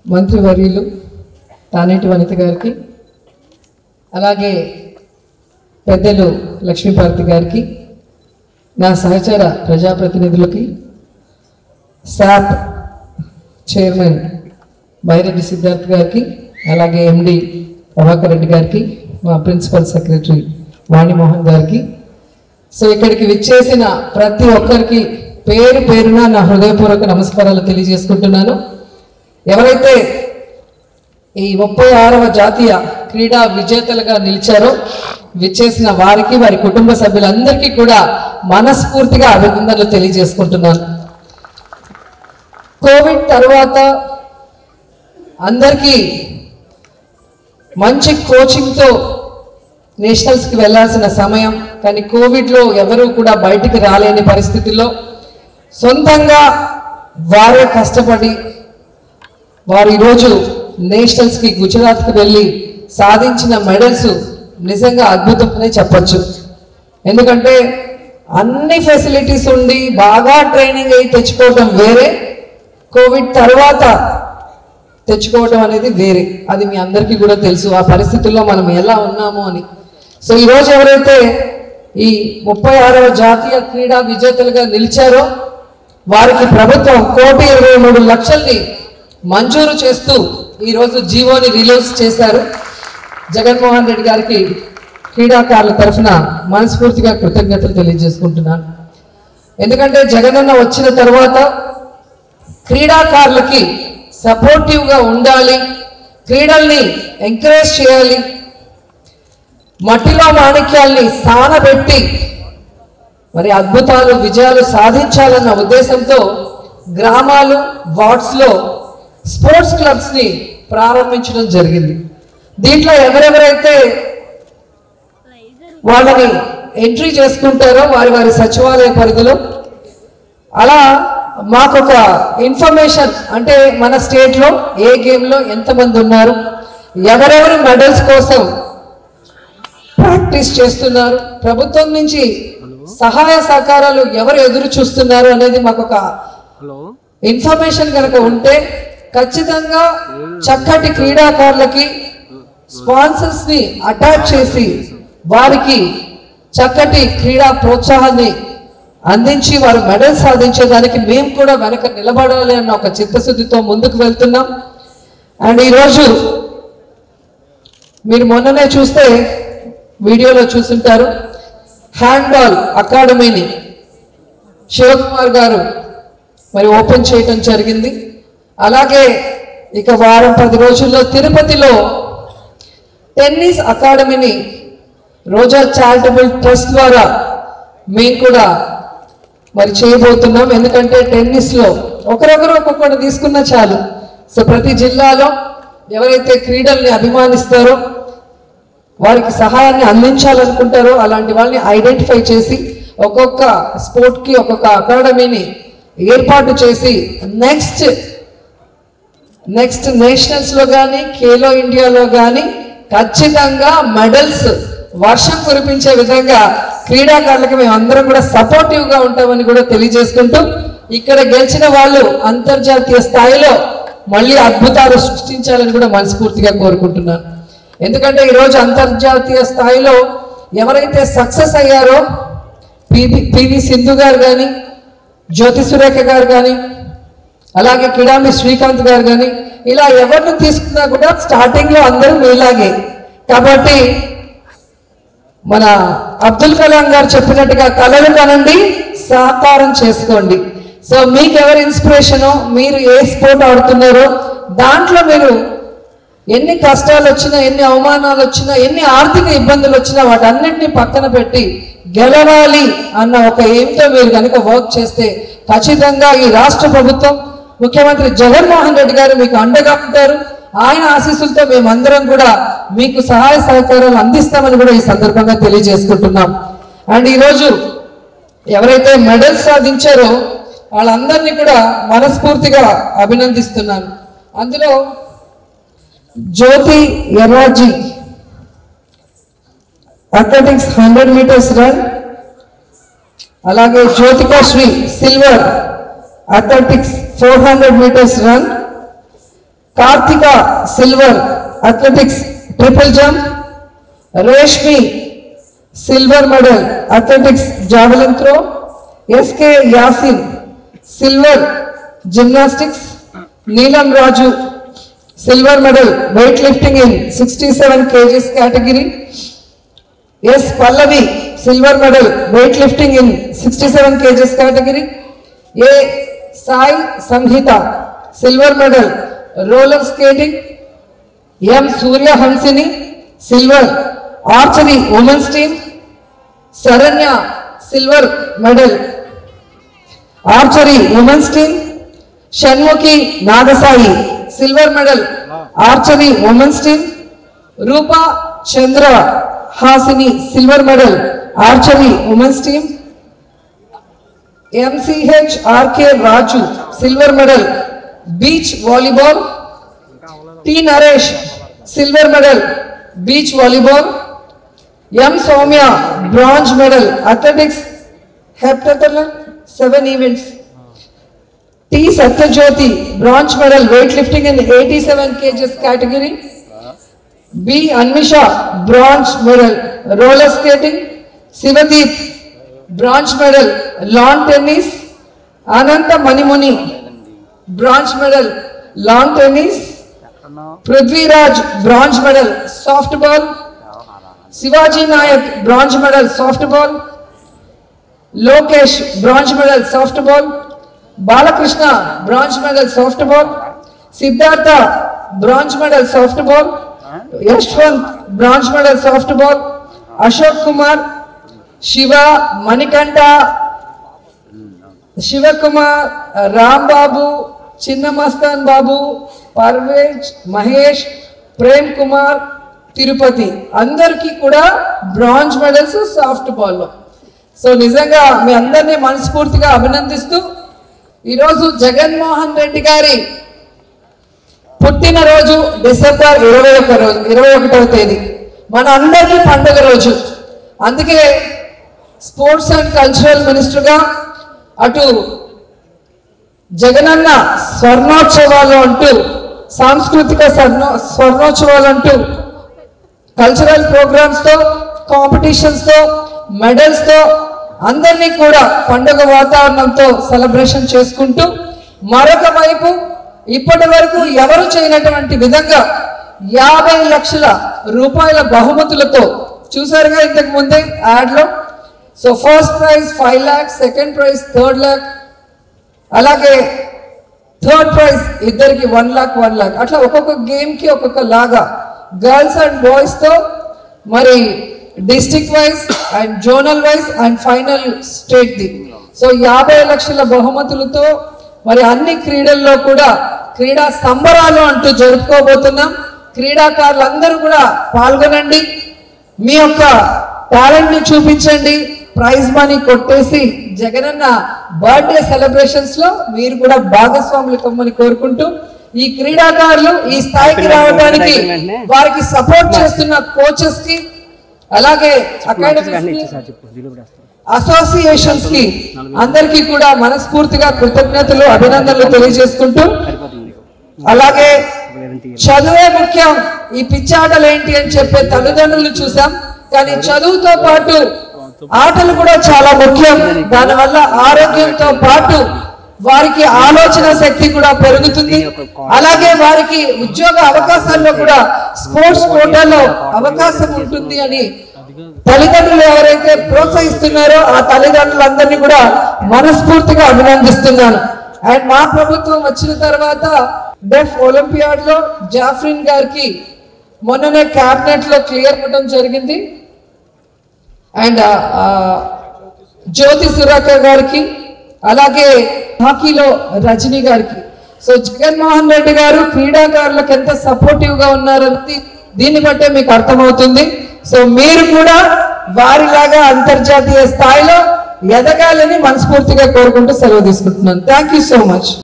మంత్రివర్యులు తానేటి వనిత గారికి అలాగే పెద్దలు లక్ష్మీపార్తి గారికి నా సహచర ప్రజాప్రతినిధులకి శాప్ చైర్మన్ బైరెడ్డి సిద్ధార్థ్ గారికి అలాగే ఎండి ప్రభాకర్ రెడ్డి గారికి మా ప్రిన్సిపల్ సెక్రటరీ వాణిమోహన్ గారికి సో ఇక్కడికి విచ్చేసిన ప్రతి ఒక్కరికి పేరు పేరున నా హృదయపూర్వక నమస్కారాలు తెలియజేసుకుంటున్నాను ఎవరైతే ఈ ముప్పై ఆరవ జాతీయ క్రీడా విజేతలుగా నిలిచారో విచ్చేసిన వారికి వారి కుటుంబ సభ్యులందరికీ కూడా మనస్ఫూర్తిగా అభినందనలు తెలియజేసుకుంటున్నాను కోవిడ్ తర్వాత అందరికీ మంచి కోచింగ్తో నేషనల్స్కి వెళ్ళాల్సిన సమయం కానీ కోవిడ్లో ఎవరు కూడా బయటికి రాలేని పరిస్థితుల్లో సొంతంగా వారే కష్టపడి వారు ఈరోజు నేషనల్స్కి గుజరాత్కి వెళ్ళి సాధించిన మెడల్స్ నిజంగా అద్భుతమనే చెప్పొచ్చు ఎందుకంటే అన్ని ఫెసిలిటీస్ ఉండి బాగా ట్రైనింగ్ అయ్యి తెచ్చుకోవటం వేరే కోవిడ్ తర్వాత తెచ్చుకోవటం అనేది వేరే అది మీ అందరికీ కూడా తెలుసు ఆ పరిస్థితుల్లో మనం ఎలా ఉన్నాము అని సో ఈరోజు ఎవరైతే ఈ ముప్పై ఆరవ జాతీయ క్రీడా విజేతలుగా నిలిచారో వారికి ప్రభుత్వం కోటి ఇరవై మూడు లక్షల్ని మంజూరు చేస్తూ ఈరోజు జీవోని రిలీజ్ చేశారు జగన్మోహన్ రెడ్డి గారికి క్రీడాకారుల తరఫున మనస్ఫూర్తిగా కృతజ్ఞతలు తెలియజేసుకుంటున్నాను ఎందుకంటే జగనన్న వచ్చిన తర్వాత క్రీడాకారులకి సపోర్టివ్గా ఉండాలి క్రీడల్ని ఎంకరేజ్ చేయాలి మట్టిలో మాణిక్యాల్ని సానబెట్టి మరి అద్భుతాలు విజయాలు సాధించాలన్న ఉద్దేశంతో గ్రామాలు వార్డ్స్లో స్పోర్ట్స్ క్లబ్స్ని ప్రారంభించడం జరిగింది దీంట్లో ఎవరెవరైతే వాళ్ళని ఎంట్రీ చేసుకుంటారో వారి వారి సచివాలయ పరిధిలో అలా మాకొక ఇన్ఫర్మేషన్ అంటే మన స్టేట్లో ఏ గేమ్లో ఎంతమంది ఉన్నారు ఎవరెవరు మెడల్స్ కోసం ప్రాక్టీస్ చేస్తున్నారు ప్రభుత్వం నుంచి సహాయ సహకారాలు ఎవరు ఎదురు చూస్తున్నారు అనేది మాకు ఒక హలో ఇన్ఫర్మేషన్ కనుక ఉంటే ఖచ్చితంగా చక్కటి క్రీడాకారులకి స్పాన్సర్స్ ని అటాచ్ చేసి వారికి చక్కటి క్రీడా ప్రోత్సాహాన్ని అందించి వారు మెడల్ సాధించేదానికి మేము కూడా వెనక నిలబడాలి అన్న ఒక చిత్తశుద్ధితో ముందుకు వెళ్తున్నాం అండ్ ఈరోజు మీరు మొన్ననే చూస్తే వీడియోలో చూసుంటారు హ్యాండ్బాల్ అకాడమీని శివకుమార్ గారు మరి ఓపెన్ చేయటం జరిగింది అలాగే ఇక వారం పది రోజుల్లో తిరుపతిలో టెన్నిస్ అకాడమీని రోజా చారిటబుల్ ట్రస్ట్ ద్వారా మేము కూడా మరి చేయబోతున్నాం ఎందుకంటే టెన్నిస్లో ఒకరొకరు ఒక్కొక్కటి తీసుకున్నా చాలు సో ప్రతి జిల్లాలో ఎవరైతే క్రీడల్ని అభిమానిస్తారో వారికి సహాయాన్ని అందించాలనుకుంటారో అలాంటి వాళ్ళని ఐడెంటిఫై చేసి ఒక్కొక్క స్పోర్ట్కి ఒక్కొక్క అకాడమీని ఏర్పాటు చేసి నెక్స్ట్ నెక్స్ట్ నేషనల్స్లో కానీ ఖేలో ఇండియాలో కానీ ఖచ్చితంగా మెడల్స్ వర్షం కురిపించే విధంగా క్రీడాకారులకు మేము అందరం కూడా సపోర్టివ్గా ఉంటామని కూడా తెలియజేసుకుంటూ ఇక్కడ గెలిచిన వాళ్ళు అంతర్జాతీయ స్థాయిలో మళ్ళీ అద్భుతాలు సృష్టించాలని కూడా మనస్ఫూర్తిగా కోరుకుంటున్నాను ఎందుకంటే ఈరోజు అంతర్జాతీయ స్థాయిలో ఎవరైతే సక్సెస్ అయ్యారో పివి పివి సింధు గారు కానీ జ్యోతి సురేఖ గారు కానీ అలాగే కిడాంబి శ్రీకాంత్ గారు కానీ ఇలా ఎవరిని తీసుకున్నా కూడా స్టార్టింగ్ లో అందరూ మీలాగే కాబట్టి మన అబ్దుల్ కలాం గారు చెప్పినట్టుగా కలలు కనండి సాకారం చేసుకోండి సో మీకు ఎవరు ఇన్స్పిరేషనో మీరు ఏ స్పోర్ట్ ఆడుతున్నారో దాంట్లో మీరు ఎన్ని కష్టాలు వచ్చినా ఎన్ని అవమానాలు వచ్చినా ఎన్ని ఆర్థిక ఇబ్బందులు వచ్చినా వాటన్నిటిని పక్కన పెట్టి గెలవాలి అన్న ఒక ఎయిమ్తో మీరు కనుక వర్క్ చేస్తే ఖచ్చితంగా ఈ రాష్ట్ర ప్రభుత్వం ముఖ్యమంత్రి జగన్మోహన్ రెడ్డి గారు మీకు అండగా ఉంటారు ఆయన ఆశీస్సులతో మేమందరం కూడా మీకు సహాయ సహకారాలు అందిస్తామని కూడా ఈ సందర్భంగా తెలియజేసుకుంటున్నాం అండ్ ఈరోజు ఎవరైతే మెడల్స్ సాధించారో వాళ్ళందరినీ కూడా మనస్ఫూర్తిగా అభినందిస్తున్నాను అందులో Jyothi Yarraji athletics hundred meters run అలాగే Jyothika Sri silver athletics four hundred meters run Karthika silver athletics triple jump Reshmi silver medal athletics javelin throw SK Yasin silver gymnastics Neelam Raju silver medal weight lifting in sixty seven kgs category S Pallavi silver medal weight lifting in sixty seven kgs category A Sai Samhitha silver medal roller skating M Surya Hamsini silver archery women's team Saranya silver medal archery women's team Shanmukhi Nagasai silver medal archery women's team Roopa Chandra Hasini silver medal archery women's team MCH RK Raju silver medal beach volleyball T Naresh silver medal beach volleyball M Soumya bronze medal athletics heptathlon seven events T Satyajyothi bronze medal weight lifting in eighty seven kgs category B Anmisha bronze medal roller skating Shivdeep bronze medal lawn tennis Anantha Manimuni bronze medal lawn tennis Prithviraj bronze medal softball Shivaji Naik bronze medal softball Lokesh bronze medal softball Balakrishna bronze medal softball Siddhartha bronze medal softball Yashwant bronze medal softball Ashok Kumar Shiva Manikanta Shivakumar Rambabu Chinna Mastan బాబు పర్వేజ్ మహేష్ ప్రేమ్ కుమార్ తిరుపతి అందరికీ కూడా bronze medals సాఫ్ట్ బాల్లో so నిజంగా మీ అందరినీ మనస్ఫూర్తిగా అభినందిస్తూ ఈరోజు జగన్మోహన్ రెడ్డి గారి పుట్టినరోజు డిసెంబర్ ఇరవై ఒక రోజు ఇరవై ఒకటవ తేదీ మన అందరికీ పండుగ రోజు అందుకే స్పోర్ట్స్ అండ్ కల్చరల్ మినిస్టర్గా అటు జగనన్న స్వర్ణోత్సవాలు అంటూ సాంస్కృతిక స్వర్ణో స్వర్ణోత్సవాలు అంటూ కల్చరల్ ప్రోగ్రామ్స్ తో కాంపిటీషన్స్ తో మెడల్స్ తో అందరినీ కూడా పండుగ వాతావరణంతో సెలబ్రేషన్ చేసుకుంటూ మరొక వైపు ఇప్పటి వరకు ఎవరు చేయనటువంటి విధంగా యాభై లక్షల రూపాయల బహుమతులతో చూసారుగా ఇంతకు ముందే యాడ్ లో so first prize five lakh second prize third lakh అలాగే థర్డ్ ప్రైజ్ ఇద్దరికి వన్ లాక్ వన్ లాక్ అట్లా ఒక్కొక్క గేమ్ కి ఒక్కొక్క లాగా గర్ల్స్ అండ్ బాయ్స్ తో మరి district wise and zonal wise and final state the so యాభై లక్షల బహుమతులతో మరి అన్ని క్రీడల్లో కూడా క్రీడా సంబరాలు అంటూ జరుపుకోబోతున్నాం క్రీడాకారులందరూ కూడా పాల్గొనండి మీ యొక్క టాలెంట్ ని చూపించండి ప్రైజ్ మనీ కొట్టేసి జగనన్న బర్త్డే సెలబ్రేషన్స్ లో మీరు కూడా భాగస్వాములు కమ్మని కోరుకుంటూ ఈ క్రీడాకారులు ఈ స్థాయికి రావడానికి వారికి సపోర్ట్ చేస్తున్న కోచెస్ కి అలాగే అకాడమీస్ కి అసోసియేషన్స్ కి అందరికీ కూడా మనస్ఫూర్తిగా కృతజ్ఞతలు అభినందనలు తెలియజేసుకుంటూ అలాగే చదువే ముఖ్యం ఈ పిచ్చాటలు ఏంటి అని చెప్పే తల్లిదండ్రులు చూసాం కానీ చదువుతో పాటు ఆటలు కూడా చాలా ముఖ్యం దానివల్ల ఆరోగ్యంతో పాటు వారికి ఆలోచన శక్తి కూడా పెరుగుతుంది అలాగే వారికి ఉద్యోగ అవకాశాల్లో కూడా స్పోర్ట్స్ కోటాలో అవకాశం ఉంటుంది అని తల్లిదండ్రులు ఎవరైతే ప్రోత్సహిస్తున్నారో ఆ తల్లిదండ్రులందరినీ కూడా మనస్ఫూర్తిగా అభినందిస్తున్నాను అండ్ మా ప్రభుత్వం వచ్చిన తర్వాత డెఫ్ ఒలింపియాడ్ లో జాఫ్రిన్ గారికి మొన్ననే క్యాబినెట్ లో క్లియర్ ఇవ్వడం జరిగింది అండ్ జ్యోతి సురాకర్ గారికి అలాగే హాకీలో రజనీ గారికి సో జగన్మోహన్ రెడ్డి గారు క్రీడాకారులకు ఎంత సపోర్టివ్ గా ఉన్నారని దీన్ని బట్టే మీకు అర్థమవుతుంది సో మీరు కూడా వారిలాగా అంతర్జాతీయ స్థాయిలో ఎదగాలని మనస్ఫూర్తిగా కోరుకుంటూ సెలవు తీసుకుంటున్నాను థ్యాంక్ యూ సో మచ్